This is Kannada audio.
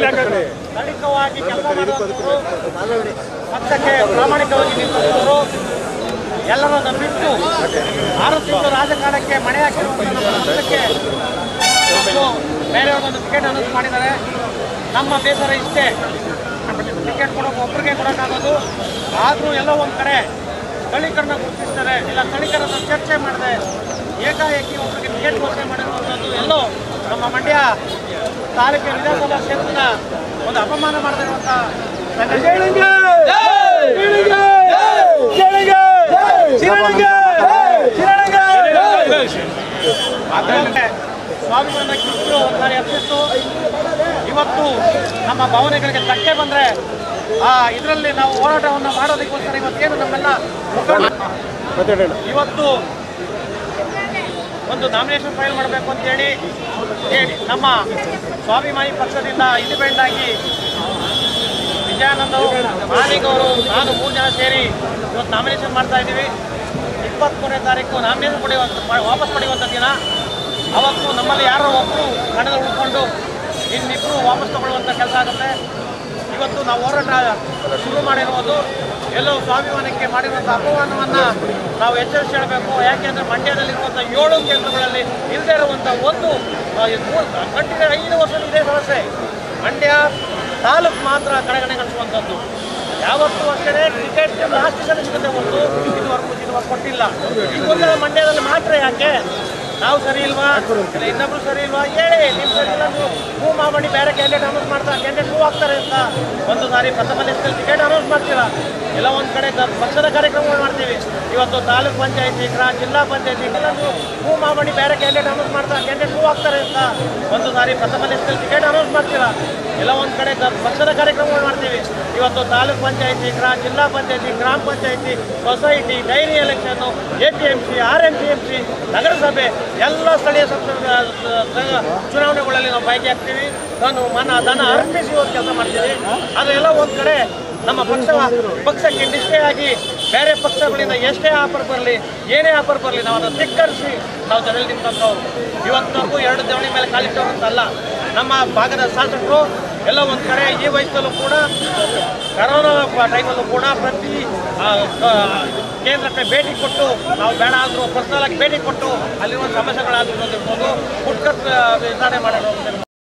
ದೈಹಿಕವಾಗಿ ಕೆಲಸ ಮಾಡುವಂಥವರು ಪಕ್ಷಕ್ಕೆ ಪ್ರಾಮಾಣಿಕವಾಗಿ ನಿಂತವರು ಎಲ್ಲರನ್ನ ಬಿಟ್ಟು ಆರು ತಿಂಗಳು ರಾಜಕಾರಣಕ್ಕೆ ಮಣೆ ಹಾಕಿರುವಂಥ ನಮ್ಮ ಪಕ್ಷಕ್ಕೆ ಇವತ್ತು ಬೇರೆಯವ್ರಿಗೊಂದು ಟಿಕೆಟ್ ಅನೌನ್ಸ್ ಮಾಡಿದ್ದಾರೆ ನಮ್ಮ ಬೇಸರ ಇಷ್ಟೇ ಟಿಕೆಟ್ ಕೊಡೋಕೆ ಒಬ್ಬರಿಗೆ ಕೊಡೋಕ್ಕಾಗೋದು ಆದರೂ ಎಲ್ಲೋ ಒಂದು ಕಡೆ ಸ್ಥಳೀಕರಣ ಗುರುತಿಸ್ತಾರೆ ಇಲ್ಲ ಸ್ಥಳೀಕರಣದ ಚರ್ಚೆ ಮಾಡಿದೆ ಏಕಾಏಕಿ ಒಬ್ಬರಿಗೆ ಟಿಕೆಟ್ ಘೋಷಣೆ ಮಾಡಿರುವಂಥದ್ದು ಎಲ್ಲೋ ನಮ್ಮ ಮಂಡ್ಯ ತಾಲೂಕಿನ ವಿಧಾನಸಭಾ ಕ್ಷೇತ್ರದ ಒಂದು ಅಪಮಾನ ಮಾಡದಿರುವಂಥ ಸಂಘಟನೆ ಅದಕ್ಕೆ ಸ್ವಾಭಿಮಾನ ಕಿತ್ತು ಒಂದ್ಸಾರಿ ಹತ್ತಿತ್ತು ಇವತ್ತು ನಮ್ಮ ಭಾವನೆಗಳಿಗೆ ಧಕ್ಕೆ ಬಂದ್ರೆ ಆ ಇದರಲ್ಲಿ ನಾವು ಹೋರಾಟವನ್ನು ಮಾಡೋದಕ್ಕೋಸ್ಕರ ಇವತ್ತೇನು ನಮ್ಮೆಲ್ಲ ಮುಖಂಡ ಇವತ್ತು ಒಂದು ನಾಮಿನೇಷನ್ ಫೈಲ್ ಮಾಡಬೇಕು ಅಂತೇಳಿ ಹೇಳಿ ನಮ್ಮ ಸ್ವಾಭಿಮಾನಿ ಪಕ್ಷದಿಂದ ಇಂಡಿಪೆಂಡೆಂಟ್ ಆಗಿ ವಿಜಯಾನಂದ್ ಅವರು ಮಾಲಿಕ್ ಅವರು ನಾನು ಮೂರು ಜನ ಸೇರಿ ಇವತ್ತು ನಾಮಿನೇಷನ್ ಮಾಡ್ತಾ ಇದ್ದೀವಿ ಇಪ್ಪತ್ತ್ಮೂರನೇ ತಾರೀಕು ನಾಮಿನೇಷನ್ ಪಡೆಯುವಂಥ ವಾಪಸ್ ಪಡೆಯುವಂಥ ದಿನ ಅವತ್ತು ನಮ್ಮಲ್ಲಿ ಯಾರೋ ಒಬ್ಬರು ಕಣದ ಉಳ್ಕೊಂಡು ಇನ್ನಿಬ್ಬರು ವಾಪಸ್ ತಗೊಳ್ಳುವಂಥ ಕೆಲಸ ಆಗುತ್ತೆ ಇವತ್ತು ನಾವು ಹೋರಾಟ ಶುರು ಮಾಡಿರುವುದು ಎಲ್ಲೋ ಸ್ವಾಭಿಮಾನಕ್ಕೆ ಮಾಡಿರುವಂಥ ಅಪಮಾನವನ್ನು ನಾವು ಎಚ್ಚರಿಸಿ ಹೇಳಬೇಕು ಯಾಕೆಂದರೆ ಮಂಡ್ಯದಲ್ಲಿರುವಂಥ ಏಳು ಕೇಂದ್ರಗಳಲ್ಲಿ ಇಲ್ಲದೇ ಇರುವಂಥ ಒಂದು ಕಂಟಿನ್ಯೂ ಐದು ವರ್ಷ ಇದೇ ಸಮಸ್ಯೆ ಮಂಡ್ಯ ತಾಲೂಕು ಮಾತ್ರ ಕಡೆಗಣೆಗೊಳಿಸುವಂಥದ್ದು ಯಾವತ್ತೂ ಅಷ್ಟೇ ಟಿಕೆಟ್ ಲಾಸ್ಟ್ ಸಲ ಸಿಗುತ್ತೆ ಹೊರತು ಇದುವರೆಗೂ ಇದುವರೆಗೂ ಕೊಟ್ಟಿಲ್ಲ ಈ ಗೊಂದಲ ಮಂಡ್ಯದಲ್ಲಿ ಮಾತ್ರ ಯಾಕೆ ನಾವು ಸರಿ ಇಲ್ವಾ ಇಲ್ಲ ಇನ್ನೊಬ್ರು ಸರಿ ಇಲ್ವಾ ಹೇಳಿ ನೀವು ಸರಿ ಇಲ್ಲ ನೀವು ಮೂವ್ ಮಾಡಿ ಬೇರೆ ಕ್ಯಾಂಡಿಡೇಟ್ ಅನೌನ್ಸ್ ಮಾಡ್ತಾ ಕ್ಯಾಂಡಿಡೇಟ್ ಮೂವ್ ಆಗ್ತಾರೆ ಅಂತ ಒಂದು ಸಾರಿ ಪ್ರಥಮ ಲಿಸ್ಟಲ್ಲಿ ಟಿಕೆಟ್ ಅನೌನ್ಸ್ ಮಾಡ್ತೀರಾ ಎಲ್ಲ ಒಂದು ಕಡೆ ಗ- ಪಕ್ಷದ ಕಾರ್ಯಕ್ರಮಗಳು ಮಾಡ್ತೀವಿ ಇವತ್ತು ತಾಲೂಕ್ ಪಂಚಾಯತಿ ಗ್ರಾ ಜಿಲ್ಲಾ ಪಂಚಾಯತಿ ಎಲ್ಲ ನೀವು ಮೂವ್ ಮಾಡಿ ಬೇರೆ ಕ್ಯಾಂಡಿಡೇಟ್ ಅನೌನ್ಸ್ ಮಾಡ್ತಾ ಕ್ಯಾಂಡಿಡೇಟ್ ಮೂವ್ ಆಗ್ತಾರೆ ಅಂತ ಒಂದು ಸಾರಿ ಪ್ರಥಮ ಲಿಸ್ಟಲ್ಲಿ ಟಿಕೆಟ್ ಅನೌನ್ಸ್ ಮಾಡ್ತೀರಾ ಎಲ್ಲ ಒಂದು ಕಡೆ ಗ- ಪಕ್ಷದ ಕಾರ್ಯಕ್ರಮಗಳು ಮಾಡ್ತೀವಿ ಇವತ್ತು ತಾಲೂಕ್ ಪಂಚಾಯತಿ ಗ್ರಾ zilla panchayat gram panchayat society dairy election A P M C R M P M C ನಗರಸಭೆ ಎಲ್ಲ ಸ್ಥಳೀಯ ಸಂಸ್ಥೆ ಚುನಾವಣೆಗಳಲ್ಲಿ ನಾವು ಭಾಗಿಯಾಗ್ತೀವಿ ನಾನು ಮನ ದನ ಅರ್ಪಿಸಿ ಇವತ್ತು ಕೆಲಸ ಮಾಡ್ತೀವಿ ಆದರೆ ಎಲ್ಲ ಒಂದು ಕಡೆ ನಮ್ಮ ಪಕ್ಷ ಪಕ್ಷಕ್ಕೆ ನಿಷ್ಠೆಯಾಗಿ ಬೇರೆ ಪಕ್ಷಗಳಿಂದ ಎಷ್ಟೇ ಆಫರ್ ಬರಲಿ ಏನೇ ಆಫರ್ ಬರಲಿ ನಾವು ಅದನ್ನು ಧಿಕ್ಕರಿಸಿ ನಾವು ಜನರಲ್ಲಿ ನಿಂತಂಥವ್ರು ಇವತ್ತಿನವರೆಗೂ ಎರಡು ಜವಳಿ ಮೇಲೆ ಕಾಲಿಟ್ಟವ್ರು ಅಂತಲ್ಲ ನಮ್ಮ ಭಾಗದ ಶಾಸಕರು ಎಲ್ಲ ಒಂದು ಕಡೆ ಈ ವಯಸ್ಸಲ್ಲೂ ಕೂಡ ಕರೋನಾ ಟೈಮಲ್ಲೂ ಕೂಡ ಪ್ರತಿ ಆ, ಕ- ಕೇಂದ್ರಕ್ಕೆ ಭೇಟಿ ಕೊಟ್ಟು ನಾವು ಬೇಡ ಅಂದರೂ ಪರ್ಸನಲ್ ಆಗಿ ಭೇಟಿ ಕೊಟ್ಟು ಅಲ್ಲಿರುವ ಸಮಸ್ಯೆಗಳಾಗಿರ್ಬೋದು ಫುಡ್ ಕಟ್ ವಿತರಣೆ ಮಾಡಿರೋದು